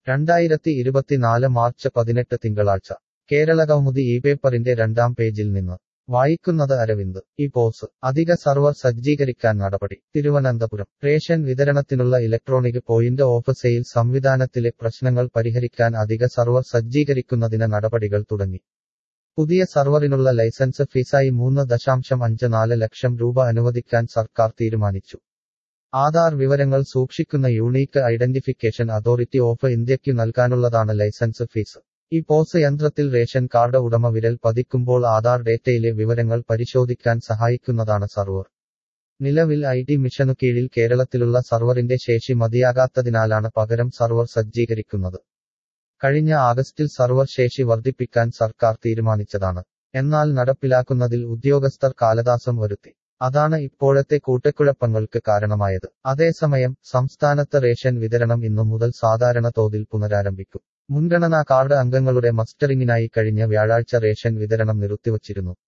രണ്ടായിരത്തി ഇരുപത്തിനാല് മാർച്ച് പതിനെട്ട് തിങ്കളാഴ്ച കേരള കൗമുദി ഈ പേപ്പറിന്റെ രണ്ടാം പേജിൽ നിന്ന് വായിക്കുന്നത് അരവിന്ദ് ഈ പോസ് അധിക സർവർ സജ്ജീകരിക്കാൻ നടപടി തിരുവനന്തപുരം റേഷൻ വിതരണത്തിനുള്ള ഇലക്ട്രോണിക് പോയിന്റ് ഓഫ് സെയിൽ സംവിധാനത്തിലെ പ്രശ്നങ്ങൾ പരിഹരിക്കാൻ അധിക സർവർ സജ്ജീകരിക്കുന്നതിന് നടപടികൾ തുടങ്ങി പുതിയ സർവറിനുള്ള ലൈസൻസ് ഫീസായി മൂന്ന് ദശാംശം അഞ്ച് നാല് ലക്ഷം രൂപ അനുവദിക്കാൻ സർക്കാർ തീരുമാനിച്ചു ആധാർ വിവരങ്ങൾ സൂക്ഷിക്കുന്ന യൂണീക്ക് ഐഡന്റിഫിക്കേഷൻ അതോറിറ്റി ഓഫ് ഇന്ത്യയ്ക്കു നൽകാനുള്ളതാണ് ലൈസൻസ് ഫീസ് ഈ പോസ് യന്ത്രത്തിൽ റേഷൻ കാർഡ് ഉടമ വിരൽ പതിക്കുമ്പോൾ ആധാർ ഡേറ്റയിലെ വിവരങ്ങൾ പരിശോധിക്കാൻ സഹായിക്കുന്നതാണ് സർവർ നിലവിൽ ഐ ടി മിഷനു കീഴിൽ കേരളത്തിലുള്ള സർവറിന്റെ ശേഷി മതിയാകാത്തതിനാലാണ് പകരം സർവർ സജ്ജീകരിക്കുന്നത് കഴിഞ്ഞ ആഗസ്റ്റിൽ സർവർ ശേഷി വർദ്ധിപ്പിക്കാൻ സർക്കാർ തീരുമാനിച്ചതാണ് എന്നാൽ നടപ്പിലാക്കുന്നതിൽ ഉദ്യോഗസ്ഥർ കാലതാസം വരുത്തി അതാണ് ഇപ്പോഴത്തെ കൂട്ടക്കുഴപ്പങ്ങൾക്ക് കാരണമായത് അതേസമയം സംസ്ഥാനത്ത് റേഷൻ വിതരണം ഇന്നു മുതൽ സാധാരണ തോതിൽ പുനരാരംഭിക്കും മുൻഗണനാ കാർഡ് അംഗങ്ങളുടെ മസ്റ്ററിംഗിനായി കഴിഞ്ഞ വ്യാഴാഴ്ച റേഷൻ വിതരണം നിർത്തിവച്ചിരുന്നു